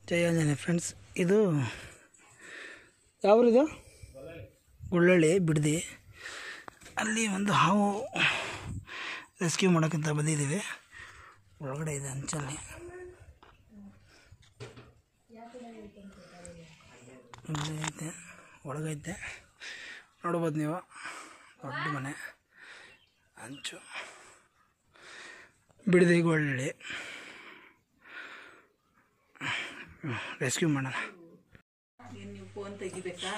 ಜಯ Anjaneya friends ಇದು ಯಾವ್ರಿದು ಗುಳ್ಳಳ್ಳಿ ಬಿಡದಿ ಅಲ್ಲಿ ಒಂದು ಹಾವು ರೆಸ್ಕ್ಯೂ ಮಾಡೋಕ್ಕಂತ ಬಂದಿದ್ದೀವಿ ಒಳಗಡೆ ಇದೆ ಅಂಚಲ್ಲಿ ಇಲ್ಲಿ ಐತೆ ಒಳಗೈತೆ ನೋಡ್ಬೋದು ನೀವು ದೊಡ್ಡ ಮನೆ ಅಂಚು ಬಿಡದಿ ಗುಳ್ಳಳ್ಳಿ ರೆಸ್ಕ್ಯೂ ಮಾಡೋಣ ಏನು ನೀವು ಫೋನ್ ತೆಗಿಬೇಕಾ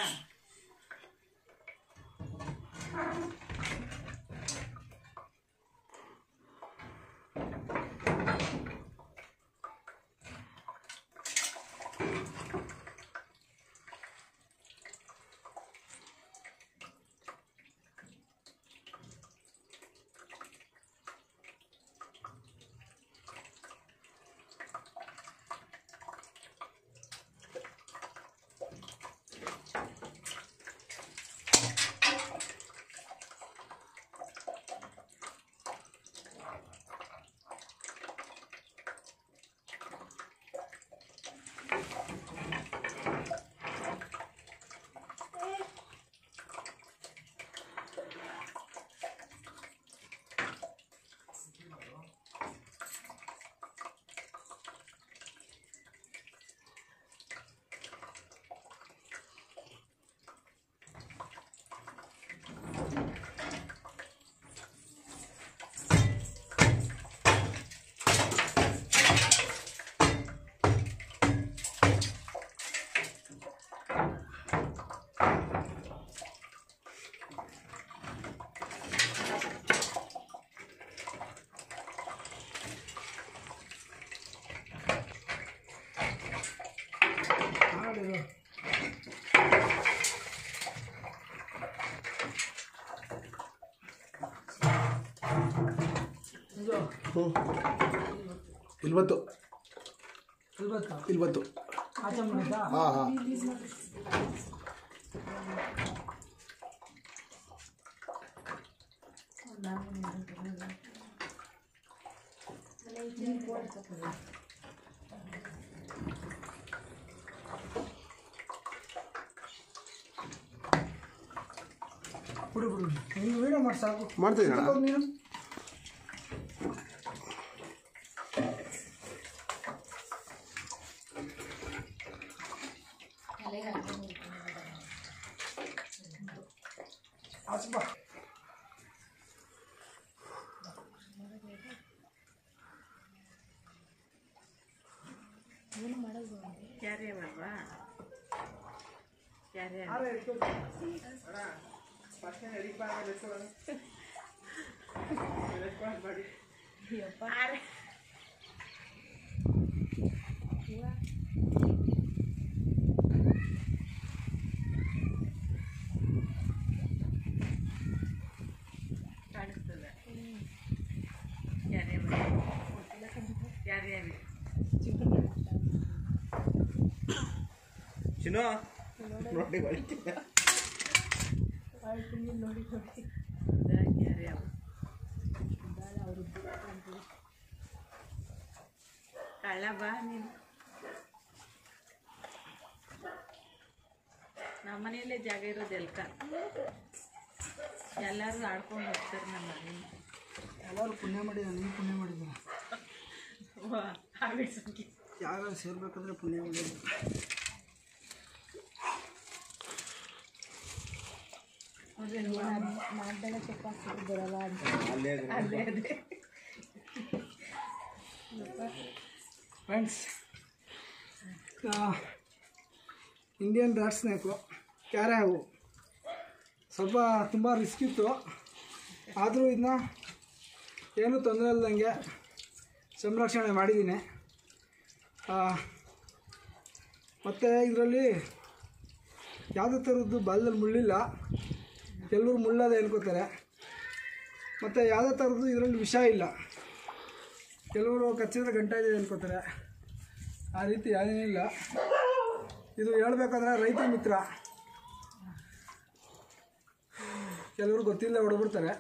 ಇಲ್ಲಿ ಬಂತು ಇಲ್ಲಿ ಬಂತು ಹಾಂ ಹಾಂ ಬಿಡು ಬಿಡು ನೀವು ವೀಡಿಯೋ ಮಾಡಿ ಸಾಕು ಮಾಡ್ತಿದ್ದೀನ ಹೋಗ್ ನೀನು ಆಚೆ ಬಾ. ಯಾರ್ಯಾವಲ್ವಾ ಯಾರ್ಯಾವ ಆರೆ ಇಟ್ಕೊ. ಕಾಣಿಸ್ತದೆ ಯಾರ್ಯಾವ ಯಾರ್ಯಾವ ಚಿನ್ನು ನೋಡಿ ಹೊಡಿತೀನಿ. ಯಾರ್ಯಾವ ಕಳ್ಳ ಬಾ ನೀನು ನಮ್ಮ ಮನೆಯಲ್ಲೇ ಜಾಗ ಇರೋದು ಎಲ್ಕ ಎಲ್ಲರೂ ಆಡ್ಕೊಂಡು ಹೋಗ್ತಾರೆ ನಮ್ಮ ಮನೇಲಿ ಎಲ್ಲರೂ ಪುಣ್ಯ ಮಾಡಿದ ನೀವು ಪುಣ್ಯ ಮಾಡಿದ್ದೀರ ಹಾವಿಡ್ ಸಂಖ್ಯೆ ಯಾರು ಸೇರ್ಬೇಕಂದ್ರೆ ಪುಣ್ಯ ಮಾಡಿದ್ರು ಅದೇ ಅದೇ ಫ್ರೆಂಡ್ಸ್ ಇಂಡಿಯನ್ ರಾಟ್ ಸ್ನೇಕು ಕ್ಯಾರೆ ಹಾವು ಸ್ವಲ್ಪ ತುಂಬ ರಿಸ್ಕ್ ಇತ್ತು ಆದರೂ ಇದನ್ನ ಏನೂ ತೊಂದರೆ ಇಲ್ದಂಗೆ ಸಂರಕ್ಷಣೆ ಮಾಡಿದ್ದೀನಿ ಮತ್ತು ಇದರಲ್ಲಿ ಯಾವುದೇ ಥರದ್ದು ಬಾಲದಲ್ಲಿ ಮುಳ್ಳಿಲ್ಲ ಕೆಲವರು ಮುಳ್ಳದೆ ಅನ್ಕೋತಾರೆ ಮತ್ತು ಯಾವುದೇ ಥರದ್ದು ಇದರಲ್ಲಿ ವಿಷ ಇಲ್ಲ ಕೆಲವರು ಕಚ್ಚಿದ್ರೆ ಗಂಟ ಇದೆ ಅನ್ಕೋತಾರೆ ಆ ರೀತಿ ಏನಿಲ್ಲ ಇದು ಹೇಳ್ಬೇಕಾದ್ರೆ ರೈತ ಮಿತ್ರ ಕೆಲವರು ಗೊತ್ತಿಲ್ಲ ಹೊಡೆಬಿಡ್ತಾರೆ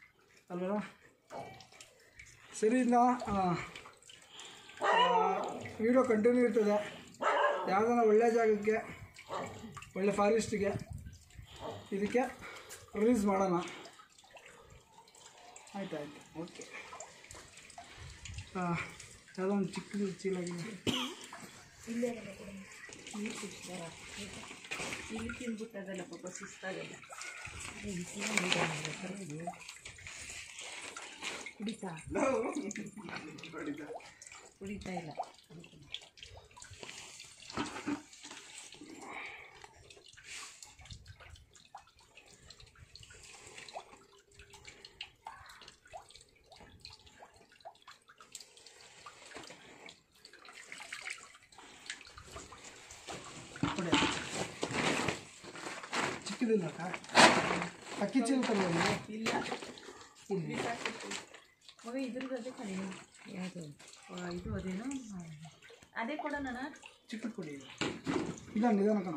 ಅಲ್ವಾ ಸರಿ ಇದನ್ನ ವಿಡಿಯೋ ಕಂಟಿನ್ಯೂ ಇರ್ತದೆ ಯಾವುದಾರ ಒಳ್ಳೆ ಜಾಗಕ್ಕೆ ಒಳ್ಳೆ ಫಾರೆಸ್ಟಿಗೆ ಇದಕ್ಕೆ ರಿಲೀಸ್ ಮಾಡೋಣ ಆಯ್ತು ಆಯ್ತು ಓಕೆ ಯಾವುದೋ ಒಂದು ಚಿಕ್ಕ ಚೀಲಾಗಿದೆ ಇಲ್ಲಿ ತಿನ್ಬಿಟ್ಟದಲ್ಲ ಪಾಪ ಸುಸ್ತಾಗಲ್ಲ ಕುಡಿತಾ ಕುಡಿತಾ ಇಲ್ಲ ಕೊಡಿ ಚಿಕ್ಕದಿಲ್ಲ ಅಕ್ಕ ಅಕ್ಕಿ ಚೀಲ ತಂದು ಇಲ್ಲ ಬಿಸಾಕ್ಬಿಟ್ಟು. ಮಗ ಇದ್ರದ್ದು ಅದೇ ಕಣೆ ಯಾವುದು ಆ, ಇದು ಅದೇನು ಆ, ಅದೇ ಕೊಡೋಣ ಚಿಕ್ಕದು ಕೊಡಿ ಇಲ್ಲ ನಿಧಾನ ಕಣವ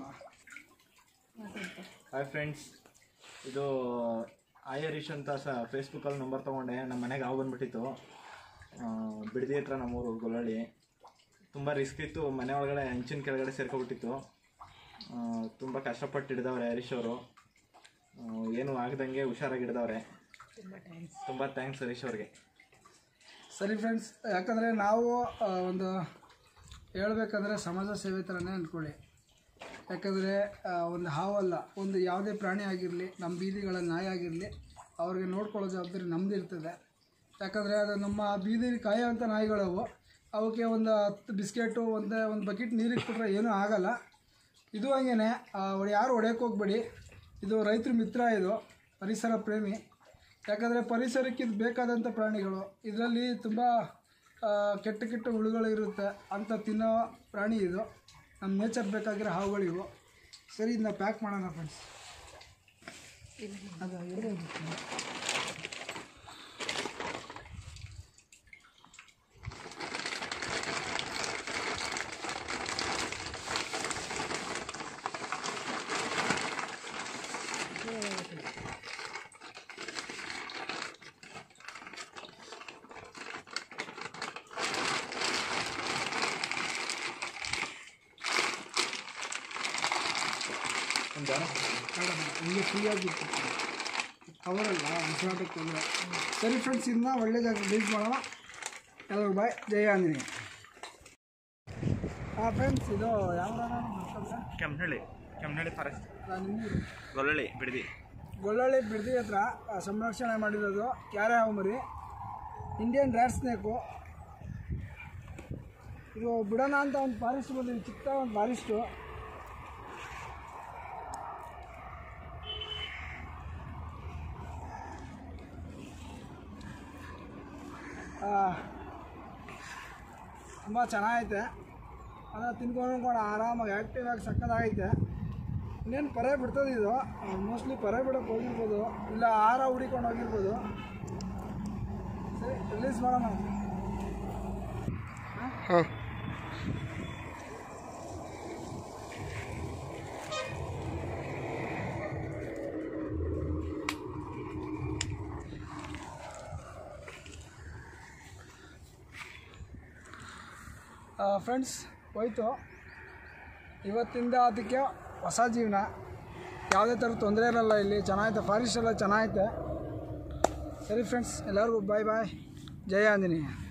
ಹಾಯ್ ಫ್ರೆಂಡ್ಸ್ ಇದು ಆಯರೀಶ್ ಅಂತ ಸ ಫೇಸ್ಬುಕ್ಕಲ್ಲಿ ನಂಬರ್ ತೊಗೊಂಡೆ ನಮ್ಮ ಮನೆಗೆ ಹಾವು ಬಂದ್ಬಿಟ್ಟಿತ್ತು ಆ, ಬಿಡದಿ ಹತ್ರ ನಮ್ಮೂರು ಗೊಲ್ಲಳ್ಳಿ ತುಂಬ ರಿಸ್ಕ್ ಇತ್ತು ಮನೆ ಒಳಗಡೆ ಹಂಚಿನ ಕೆಳಗಡೆ ಸೇರ್ಕೊಬಿಟ್ಟಿತ್ತು ತುಂಬ ಕಷ್ಟಪಟ್ಟು ಹಿಡ್ದವ್ರೆ ಹರೀಶ್ ಅವರು ಏನು ಆಗ್ದಂಗೆ ಹುಷಾರಾಗಿ ಹಿಡ್ದವ್ರೆ ತುಂಬ ಥ್ಯಾಂಕ್ಸ್ ಹರೀಶ್ ಅವ್ರಿಗೆ ಸರಿ ಫ್ರೆಂಡ್ಸ್ ಯಾಕಂದರೆ ನಾವು ಆ, ಒಂದು ಹೇಳ್ಬೇಕಂದ್ರೆ ಸಮಾಜ ಸೇವೆ ಥರನೇ ಅಂದ್ಕೊಳ್ಳಿ ಯಾಕಂದರೆ ಒಂದು ಹಾವಲ್ಲ ಒಂದು ಯಾವುದೇ ಪ್ರಾಣಿ ಆಗಿರಲಿ ನಮ್ಮ ಬೀದಿಗಳ ನಾಯಿ ಆಗಿರಲಿ ಅವ್ರಿಗೆ ನೋಡ್ಕೊಳ್ಳೋ ಜವಾಬ್ದಾರಿ ನಮ್ದು ಇರ್ತದೆ ಯಾಕಂದರೆ ಅದು ನಮ್ಮ ಬೀದಿಲಿ ಕಾಯೋವಂಥ ನಾಯಿಗಳವು ಅವಕ್ಕೆ ಒಂದು ಹತ್ತು ಬಿಸ್ಕೆಟು ಒಂದು ಒಂದು ಬಕೆಟ್ ನೀರಿಗೆ ಕೊಟ್ಟರೆ ಏನೂ ಆಗಲ್ಲ ಇದು ಹಂಗೇನೆ ಯಾರು ಹೊಡೆಯೋಕೆ ಹೋಗ್ಬೇಡಿ ಇದು ರೈತರ ಮಿತ್ರ ಇದು ಪರಿಸರ ಪ್ರೇಮಿ ಯಾಕಂದರೆ ಪರಿಸರಕ್ಕೆ ಇದು ಬೇಕಾದಂಥ ಪ್ರಾಣಿಗಳು ಇದರಲ್ಲಿ ತುಂಬ ಆ, ಕೆಟ್ಟ ಕೆಟ್ಟ ಹುಳುಗಳು ಇರುತ್ತೆ ಅಂತ ತಿನ್ನೋ ಪ್ರಾಣಿ ಇದು ನಮ್ಮ ನೇಚರ್ ಬೇಕಾಗಿರೋ ಹಾವುಗಳಿವು ಸರಿ ಇದನ್ನ ಪ್ಯಾಕ್ ಮಾಡೋಣ ಫ್ರೆಂಡ್ಸ್ ಅದು ಎಲ್ಲಿ ಹೋಗುತ್ತೆ? ಬೇಡ ಬೇಡ. ಹಿಂಗೆ ಫ್ರೀಯಾಗಿ ಬಿಟ್ಬಿಡ್ತೀನಿ ಕವರಲ್ಲ ಉಸಿರಾಟಕ್ಕೆ ತೊಂದರೆ ಸರಿ ಫ್ರೆಂಡ್ಸ್ ಇದನ್ನ ಒಳ್ಳೆ ಜಾಗ ರಿಲೀಸ್ ಮಾಡೋಣ ಎಲ್ಲರಿಗೂ ಬಾಯ್ ಜಯ ಆಂಜನೇಯ ಹಾಂ ಫ್ರೆಂಡ್ಸ್ ಇದು ಯಾವ ಕೆಮ್ಮನಹಳ್ಳಿ ಕೆಮ್ಮನಹಳ್ಳಿ ಫಾರೆಸ್ಟ್ ನಿಮ್ಮೂರು ಗೊಲ್ಲಳ್ಳಿ ಬಿಡದಿ ಗೊಳ್ಳಳ್ಳಿ ಬಿಡದಿ ಹತ್ರ ಆ, ಸಂರಕ್ಷಣೆ ಮಾಡಿರೋದು ಕ್ಯಾರೆ ಹಾವು ಮರಿ ಇಂಡಿಯನ್ ರ್ಯಾಟ್ ಸ್ನೇಕು ಇದು ಬಿಡೋಣ ಅಂತ ಒಂದು ಫಾರೆಸ್ಟ್ ಬಂದಿದೆ ಚಿಕ್ಕ ಒಂದು ಫಾರೆಸ್ಟು ತುಂಬ ಚೆನ್ನಾಗೈತೆ ಅದನ್ನು ತಿನ್ಕೊಂಡು ತಿನ್ಕೊಂಡು ಆರಾಮಾಗಿ ಆ್ಯಕ್ಟಿವ್ ಆಗಿ ಸಕ್ಕದಾಗೈತೆ ಇನ್ನೇನು ಪರೆ ಬಿಡ್ತದೆ ಇದು ಮೋಸ್ಟ್ಲಿ ಪರೆ ಬಿಡೋಕೆ ಹೋಗಿರ್ಬೋದು ಇಲ್ಲ ಆಹಾರ ಹುಡಿಕೊಂಡು ಹೋಗಿರ್ಬೋದು ಸರಿ ರಿಲೀಸ್ ಮಾಡೋಣ ಹಾಂ ಫ್ರೆಂಡ್ಸ್ ಹೋಯ್ತು ಇವತ್ತಿಂದ ಅದಕ್ಕೆ ಹೊಸ ಜೀವನ ಯಾವುದೇ ಥರ ತೊಂದರೆ ಇರಲ್ಲ ಇಲ್ಲಿ ಚೆನ್ನಾಗೈತೆ ಫಾರೆಸ್ಟ್ ಎಲ್ಲ ಚೆನ್ನಾಗೈತೆ ಸರಿ ಫ್ರೆಂಡ್ಸ್ ಎಲ್ಲರಿಗೂ ಬಾಯ್ ಬಾಯ್ ಜಯ ಆಂಜನೇಯ